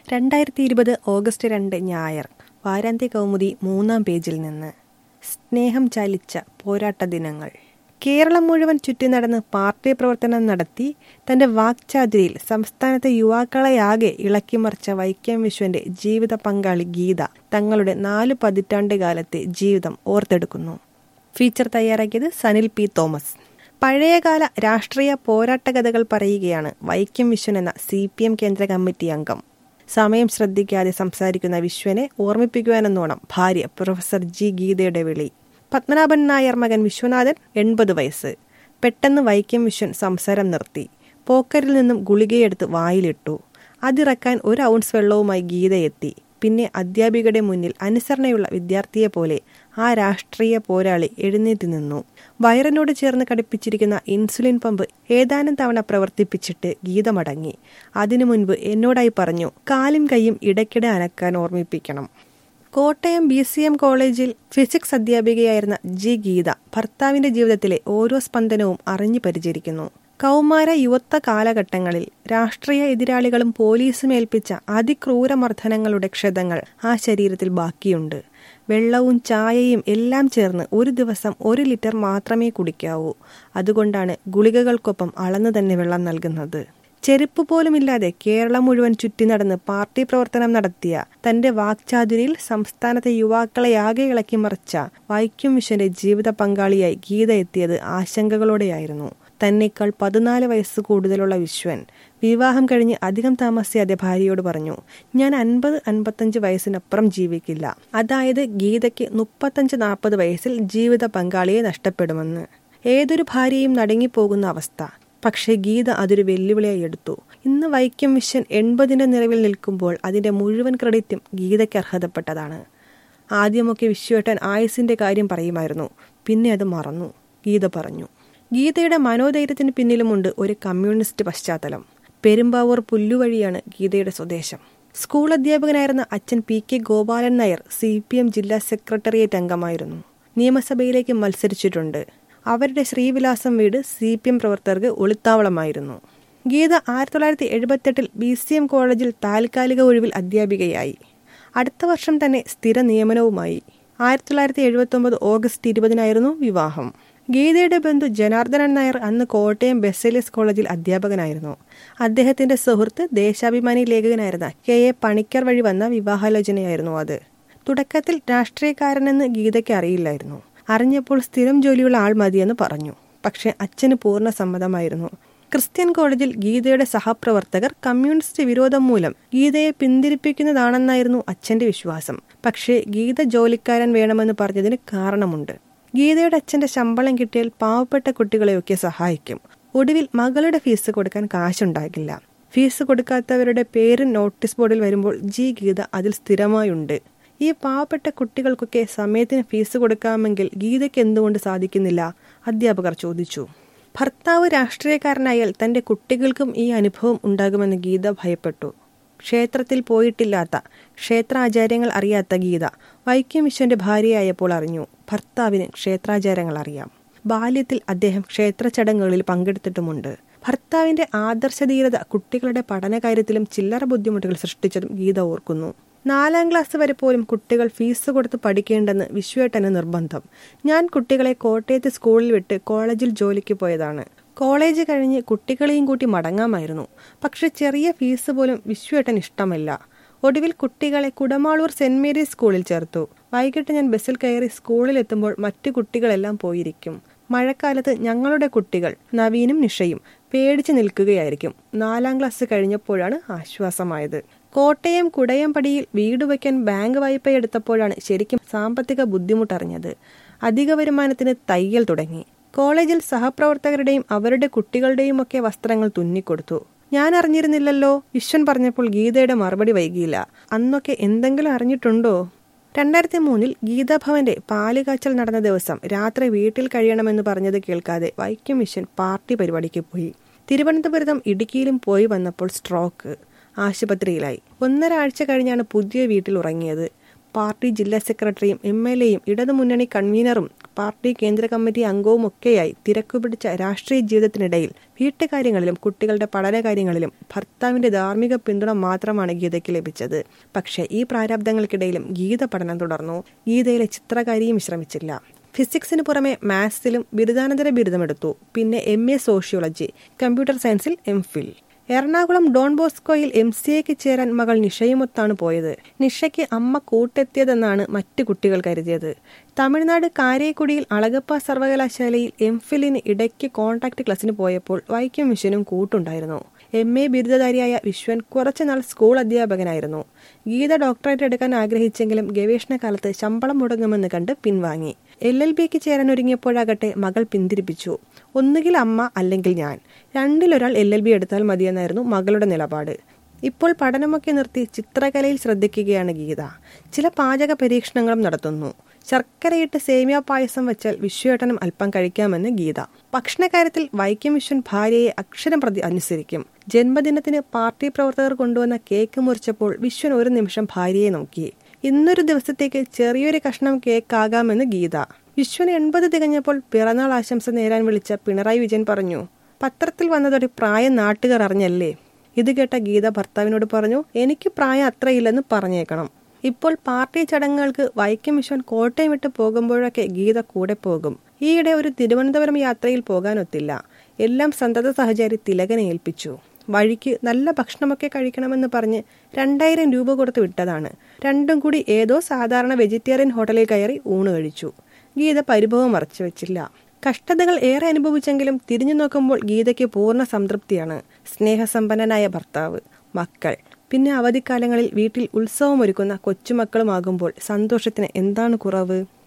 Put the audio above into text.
രണ്ടായിരത്തി ഇരുപത് ഓഗസ്റ്റ് രണ്ട് ഞായർ വാരാന്ത്യ കൗമുദി മൂന്നാം പേജിൽ നിന്ന് സ്നേഹം ചാലിച്ച പോരാട്ട ദിനങ്ങൾ കേരളം മുഴുവൻ ചുറ്റി നടന്ന് പാർട്ടി പ്രവർത്തനം നടത്തി തന്റെ വാക്ചാതുരിയിൽ സംസ്ഥാനത്തെ യുവാക്കളെയാകെ ഇളക്കിമറിച്ച വൈക്കം വിശ്വന്റെ ജീവിത പങ്കാളി ഗീത തങ്ങളുടെ നാല് പതിറ്റാണ്ട് കാലത്തെ ജീവിതം ഓർത്തെടുക്കുന്നു ഫീച്ചർ തയ്യാറാക്കിയത് സനിൽ പി തോമസ് പഴയകാല രാഷ്ട്രീയ പോരാട്ട കഥകൾ പറയുകയാണ് വൈക്കം വിശ്വൻ എന്ന സി പി എം കേന്ദ്ര കമ്മിറ്റി അംഗം സമയം ശ്രദ്ധിക്കാതെ സംസാരിക്കുന്ന വിശ്വനെ ഓർമ്മിപ്പിക്കുവാനെന്നോണം ഭാര്യ പ്രൊഫസർ ജി ഗീതയുടെ വിളി പത്മനാഭൻ നായർ മകൻ വിശ്വനാഥൻ എൺപത് വയസ്സ് പെട്ടെന്ന് വൈക്കം വിശ്വൻ സംസാരം നിർത്തി പോക്കരിൽ നിന്നും ഗുളികയെടുത്ത് വായിലിട്ടു അതിറക്കാൻ ഒരു ഔൺസ് വെള്ളവുമായി ഗീതയെത്തി പിന്നെ അധ്യാപികയുടെ മുന്നിൽ അനുസരണയുള്ള വിദ്യാർത്ഥിയെ പോലെ ആ രാഷ്ട്രീയ പോരാളി എഴുന്നേറ്റ് നിന്നു വയറിനോട് ചേർന്ന് ഘടിപ്പിച്ചിരിക്കുന്ന ഇൻസുലിൻ പമ്പ് ഏതാനും തവണ പ്രവർത്തിപ്പിച്ചിട്ട് ഗീത മടങ്ങി അതിനു മുൻപ് എന്നോടായി പറഞ്ഞു കാലും കൈയും ഇടയ്ക്കിടെ അനക്കാൻ ഓർമ്മിപ്പിക്കണം കോട്ടയം ബി സി എം കോളേജിൽ ഫിസിക്സ് അധ്യാപികയായിരുന്ന ജി ഗീത ഭർത്താവിന്റെ ജീവിതത്തിലെ ഓരോ സ്പന്ദനവും അറിഞ്ഞു പരിചരിക്കുന്നു കൗമാര യുവത്വ കാലഘട്ടങ്ങളിൽ രാഷ്ട്രീയ എതിരാളികളും പോലീസും ഏൽപ്പിച്ച അതിക്രൂരമർദ്ദനങ്ങളുടെ ക്ഷതങ്ങൾ ആ ശരീരത്തിൽ ബാക്കിയുണ്ട് വെള്ളവും ചായയും എല്ലാം ചേർന്ന് ഒരു ദിവസം ഒരു ലിറ്റർ മാത്രമേ കുടിക്കാവൂ അതുകൊണ്ടാണ് ഗുളികകൾക്കൊപ്പം അളന്നു തന്നെ വെള്ളം നൽകുന്നത് ചെരുപ്പ് പോലുമില്ലാതെ കേരളം മുഴുവൻ ചുറ്റി നടന്ന് പാർട്ടി പ്രവർത്തനം നടത്തിയ തന്റെ വാക്ചാതുരിയിൽ സംസ്ഥാനത്തെ യുവാക്കളെയാകെ ഇളക്കി മറിച്ച വൈക്കം വിശ്വന്റെ ജീവിത പങ്കാളിയായി ഗീത എത്തിയത് ആശങ്കകളോടെയായിരുന്നു തന്നേക്കാൾ പതിനാല് വയസ്സ് കൂടുതലുള്ള വിശ്വൻ വിവാഹം കഴിഞ്ഞ് അധികം താമസിയാതെ ഭാര്യയോട് പറഞ്ഞു ഞാൻ അൻപത് അൻപത്തഞ്ച് വയസ്സിനപ്പുറം ജീവിക്കില്ല അതായത് ഗീതയ്ക്ക് മുപ്പത്തഞ്ച് നാൽപ്പത് വയസ്സിൽ ജീവിത പങ്കാളിയെ നഷ്ടപ്പെടുമെന്ന് ഏതൊരു ഭാര്യയും നടുങ്ങിപ്പോകുന്ന അവസ്ഥ പക്ഷേ ഗീത അതൊരു വെല്ലുവിളിയായി എടുത്തു ഇന്ന് വൈക്കം വിശ്വൻ എൺപതിന്റെ നിലവിൽ നിൽക്കുമ്പോൾ അതിന്റെ മുഴുവൻ ക്രെഡിറ്റും ഗീതയ്ക്ക് അർഹതപ്പെട്ടതാണ് ആദ്യമൊക്കെ വിശ്വേട്ടൻ ആയുസിന്റെ കാര്യം പറയുമായിരുന്നു പിന്നെ അത് മറന്നു ഗീത പറഞ്ഞു ഗീതയുടെ മനോധൈര്യത്തിന് പിന്നിലുമുണ്ട് ഒരു കമ്മ്യൂണിസ്റ്റ് പശ്ചാത്തലം പെരുമ്പാവൂർ പുല്ലുവഴിയാണ് ഗീതയുടെ സ്വദേശം സ്കൂൾ അധ്യാപകനായിരുന്ന അച്ഛൻ P K Gopalan Nair C P M ജില്ലാ സെക്രട്ടേറിയറ്റ് അംഗമായിരുന്നു നിയമസഭയിലേക്ക് മത്സരിച്ചിട്ടുണ്ട് അവരുടെ ശ്രീവിലാസം വീട് സി പി എം പ്രവർത്തകർക്ക് ഒളിത്താവളമായിരുന്നു ഗീത ആയിരത്തി തൊള്ളായിരത്തി എഴുപത്തെട്ടിൽ ബി സി എം കോളേജിൽ താൽക്കാലിക ഒഴിവിൽ അധ്യാപികയായി അടുത്ത വർഷം തന്നെ സ്ഥിര നിയമനവുമായി ആയിരത്തി തൊള്ളായിരത്തി എഴുപത്തി ഒമ്പത് ഓഗസ്റ്റ് ഇരുപതിനായിരുന്നു വിവാഹം ഗീതയുടെ ബന്ധു ജനാർദ്ദനൻ നായർ അന്ന് കോട്ടയം ബെസേലിയസ് കോളേജിൽ അധ്യാപകനായിരുന്നു അദ്ദേഹത്തിന്റെ സുഹൃത്ത് ദേശാഭിമാനി ലേഖകനായിരുന്ന കെ എ പണിക്കർ വഴി വന്ന വിവാഹാലോചനയായിരുന്നു അത് തുടക്കത്തിൽ രാഷ്ട്രീയക്കാരനെന്ന് ഗീതയ്ക്ക് അറിയില്ലായിരുന്നു അറിഞ്ഞപ്പോൾ സ്ഥിരം ജോലിയുള്ള ആൾ മതിയെന്ന് പറഞ്ഞു പക്ഷെ അച്ഛന് പൂർണ്ണ സമ്മതമായിരുന്നു ക്രിസ്ത്യൻ കോളേജിൽ ഗീതയുടെ സഹപ്രവർത്തകർ കമ്മ്യൂണിസ്റ്റ് വിരോധം മൂലം ഗീതയെ പിന്തിരിപ്പിക്കുന്നതാണെന്നായിരുന്നു അച്ഛന്റെ വിശ്വാസം പക്ഷേ ഗീത ജോലിക്കാരൻ വേണമെന്ന് പറഞ്ഞതിന് കാരണമുണ്ട് ഗീതയുടെ അച്ഛന്റെ ശമ്പളം കിട്ടിയാൽ പാവപ്പെട്ട കുട്ടികളെയൊക്കെ സഹായിക്കും ഒടുവിൽ മകളുടെ ഫീസ് കൊടുക്കാൻ കാശുണ്ടാകില്ല ഫീസ് കൊടുക്കാത്തവരുടെ പേര് നോട്ടീസ് ബോർഡിൽ വരുമ്പോൾ ജി ഗീത അതിൽ സ്ഥിരമായുണ്ട് ഈ പാവപ്പെട്ട കുട്ടികൾക്കൊക്കെ സമയത്തിന് ഫീസ് കൊടുക്കാമെങ്കിൽ ഗീതയ്ക്ക് എന്തുകൊണ്ട് സാധിക്കുന്നില്ല അധ്യാപകർ ചോദിച്ചു ഭർത്താവ് രാഷ്ട്രീയക്കാരനായാൽ തന്റെ കുട്ടികൾക്കും ഈ അനുഭവം ഉണ്ടാകുമെന്ന് ഗീത ഭയപ്പെട്ടു ക്ഷേത്രത്തിൽ പോയിട്ടില്ലാത്ത ക്ഷേത്രാചാര്യങ്ങൾ അറിയാത്ത ഗീത വൈക്കം വിശ്വന്റെ ഭാര്യയായപ്പോൾ അറിഞ്ഞു ഭർത്താവിന് ക്ഷേത്രാചാരങ്ങൾ അറിയാം ബാല്യത്തിൽ അദ്ദേഹം ക്ഷേത്ര ചടങ്ങുകളിൽ പങ്കെടുത്തിട്ടുമുണ്ട് ഭർത്താവിന്റെ ആദർശധീരത കുട്ടികളുടെ പഠനകാര്യത്തിലും ചില്ലറ ബുദ്ധിമുട്ടുകൾ സൃഷ്ടിച്ചതും ഗീത ഓർക്കുന്നു നാലാം ക്ലാസ് വരെ പോലും കുട്ടികൾ ഫീസ് കൊടുത്ത് പഠിക്കേണ്ടെന്ന് വിശ്വേട്ടന് നിർബന്ധം ഞാൻ കുട്ടികളെ കോട്ടയത്ത് സ്കൂളിൽ വിട്ട് കോളേജിൽ ജോലിക്ക് പോയതാണ് കോളേജ് കഴിഞ്ഞ് കുട്ടികളെയും കൂട്ടി മടങ്ങാമായിരുന്നു പക്ഷെ ചെറിയ ഫീസ് പോലും വിശ്വേട്ടൻ ഇഷ്ടമല്ല ഒടുവിൽ കുട്ടികളെ കുടമാളൂർ സെന്റ് മേരീസ് സ്കൂളിൽ ചേർത്തു വൈകിട്ട് ഞാൻ ബസ്സിൽ കയറി സ്കൂളിൽ എത്തുമ്പോൾ മറ്റു കുട്ടികളെല്ലാം പോയിരിക്കും മഴക്കാലത്ത് ഞങ്ങളുടെ കുട്ടികൾ നവീനും നിഷയും പേടിച്ചു നിൽക്കുകയായിരിക്കും നാലാം ക്ലാസ് കഴിഞ്ഞപ്പോഴാണ് ആശ്വാസമായത് കോട്ടയം കുടയംപടിയിൽ വീട് വയ്ക്കാൻ ബാങ്ക് വായ്പ എടുത്തപ്പോഴാണ് ശരിക്കും സാമ്പത്തിക ബുദ്ധിമുട്ടറിഞ്ഞത് അധിക വരുമാനത്തിന് തയ്യൽ തുടങ്ങി കോളേജിൽ സഹപ്രവർത്തകരുടെയും അവരുടെ കുട്ടികളുടെയും ഒക്കെ വസ്ത്രങ്ങൾ തുന്നിക്കൊടുത്തു ഞാൻ അറിഞ്ഞിരുന്നില്ലല്ലോ വിശ്വൻ പറഞ്ഞപ്പോൾ ഗീതയുടെ മറുപടി വൈകിയില്ല അന്നൊക്കെ എന്തെങ്കിലും അറിഞ്ഞിട്ടുണ്ടോ രണ്ടായിരത്തി മൂന്നിൽ ഗീതാഭവന്റെ പാലുകാച്ചൽ നടന്ന ദിവസം രാത്രി വീട്ടിൽ കഴിയണമെന്ന് പറഞ്ഞത് കേൾക്കാതെ വൈക്കം മിഷൻ പാർട്ടി പരിപാടിക്ക് പോയി തിരുവനന്തപുരത്തും ഇടുക്കിയിലും പോയി വന്നപ്പോൾ സ്ട്രോക്ക് ആശുപത്രിയിലായി ഒന്നര ആഴ്ച കഴിഞ്ഞാണ് പുതിയ വീട്ടിൽ ഉറങ്ങിയത് പാർട്ടി ജില്ലാ സെക്രട്ടറിയും എം എൽ എയും ഇടതുമുന്നണി കൺവീനറും പാർട്ടി കേന്ദ്ര കമ്മിറ്റി അംഗവുമൊക്കെയായി തിരക്കുപിടിച്ച രാഷ്ട്രീയ ജീവിതത്തിനിടയിൽ വീട്ടുകാര്യങ്ങളിലും കുട്ടികളുടെ പഠനകാര്യങ്ങളിലും ഭർത്താവിന്റെ ധാർമ്മിക പിന്തുണ മാത്രമാണ് ഗീതയ്ക്ക് ലഭിച്ചത് പക്ഷേ ഈ പ്രാരാബ്ദങ്ങൾക്കിടയിലും ഗീത പഠനം തുടർന്നു ഗീതയിലെ ചിത്രകാരിയും വിശ്രമിച്ചില്ല ഫിസിക്സിന് പുറമെ മാത്സിലും ബിരുദാനന്തര ബിരുദമെടുത്തു പിന്നെ എം എ സോഷ്യോളജി കമ്പ്യൂട്ടർ സയൻസിൽ എം ഫിൽ എറണാകുളം ഡോൺ ബോസ്കോയിൽ എം സി എക്ക് ചേരാൻ മകൾ നിഷയുമൊത്താണ് പോയത് നിഷയ്ക്ക് അമ്മ കൂട്ടെത്തിയതെന്നാണ് മറ്റു കുട്ടികൾ കരുതിയത് തമിഴ്നാട് കാരേക്കുടിയിൽ അളഗപ്പ സർവകലാശാലയിൽ എം ഫിലിന് ഇടയ്ക്ക് കോൺടാക്ട് ക്ലാസ്സിന് പോയപ്പോൾ വൈക്കം വിശ്വനും കൂട്ടുണ്ടായിരുന്നു എം എ ബിരുദധാരിയായ വിശ്വൻ കുറച്ചുനാൾ സ്കൂൾ അധ്യാപകനായിരുന്നു ഗീത ഡോക്ടറേറ്റ് എടുക്കാൻ ആഗ്രഹിച്ചെങ്കിലും ഗവേഷണ കാലത്ത് ശമ്പളം മുടങ്ങുമെന്ന് കണ്ട് പിൻവാങ്ങി എൽ എൽ ബിക്ക് ചേരാൻ ഒരുങ്ങിയപ്പോഴാകട്ടെ മകൾ പിന്തിരിപ്പിച്ചു ഒന്നുകിൽ അമ്മ അല്ലെങ്കിൽ ഞാൻ രണ്ടിലൊരാൾ എൽ എൽ ബി എടുത്താൽ മതിയെന്നായിരുന്നു മകളുടെ നിലപാട് ഇപ്പോൾ പഠനമൊക്കെ നിർത്തി ചിത്രകലയിൽ ശ്രദ്ധിക്കുകയാണ് ഗീത ചില പാചക പരീക്ഷണങ്ങളും നടത്തുന്നു ശർക്കരയിട്ട് സേമിയ പായസം വെച്ചാൽ വിശ്വേട്ടനും അല്പം കഴിക്കാമെന്ന് ഗീത ഭക്ഷണകാര്യത്തിൽ വൈക്കം വിശ്വൻ ഭാര്യയെ അക്ഷരം പ്രതി അനുസരിക്കും ജന്മദിനത്തിന് പാർട്ടി പ്രവർത്തകർ കൊണ്ടുവന്ന കേക്ക് മുറിച്ചപ്പോൾ വിശ്വൻ ഒരു നിമിഷം ഭാര്യയെ നോക്കി ഇന്നൊരു ദിവസത്തേക്ക് ചെറിയൊരു കഷ്ണം കേക്ക് ആകാമെന്ന് ഗീത വിശ്വന് എൺപത് തികഞ്ഞപ്പോൾ പിറന്നാൾ ആശംസ നേരാൻ വിളിച്ച പിണറായി വിജയൻ പറഞ്ഞു പത്രത്തിൽ വന്നതൊരു പ്രായം നാട്ടുകാർ അറിഞ്ഞല്ലേ ഇത് കേട്ട ഗീത ഭർത്താവിനോട് പറഞ്ഞു എനിക്ക് പ്രായം അത്രയില്ലെന്ന് പറഞ്ഞേക്കണം ഇപ്പോൾ പാർട്ടി ചടങ്ങുകൾക്ക് വൈക്കം വിശ്വൻ കോട്ടയം വിട്ട് പോകുമ്പോഴൊക്കെ ഗീത കൂടെ പോകും ഈയിടെ ഒരു തിരുവനന്തപുരം യാത്രയിൽ പോകാനൊത്തില്ല എല്ലാം സന്തത സഹചാരി തിലകനെ ഏൽപ്പിച്ചു വഴിക്ക് നല്ല ഭക്ഷണമൊക്കെ കഴിക്കണമെന്ന് പറഞ്ഞ് രണ്ടായിരം രൂപ കൊടുത്ത് വിട്ടതാണ് രണ്ടും കൂടി ഏതോ സാധാരണ വെജിറ്റേറിയൻ ഹോട്ടലിൽ കയറി ഊണ് കഴിച്ചു ഗീത പരിഭവം മറച്ചു വെച്ചില്ല കഷ്ടതകൾ ഏറെ അനുഭവിച്ചെങ്കിലും തിരിഞ്ഞു നോക്കുമ്പോൾ ഗീതയ്ക്ക് പൂർണ്ണ സംതൃപ്തിയാണ് സ്നേഹസമ്പന്നനായ ഭർത്താവ് മക്കൾ പിന്നെ അവധിക്കാലങ്ങളിൽ വീട്ടിൽ ഉത്സവമൊരുക്കുന്ന കൊച്ചുമക്കളുമാകുമ്പോൾ സന്തോഷത്തിന് എന്താണ് കുറവ്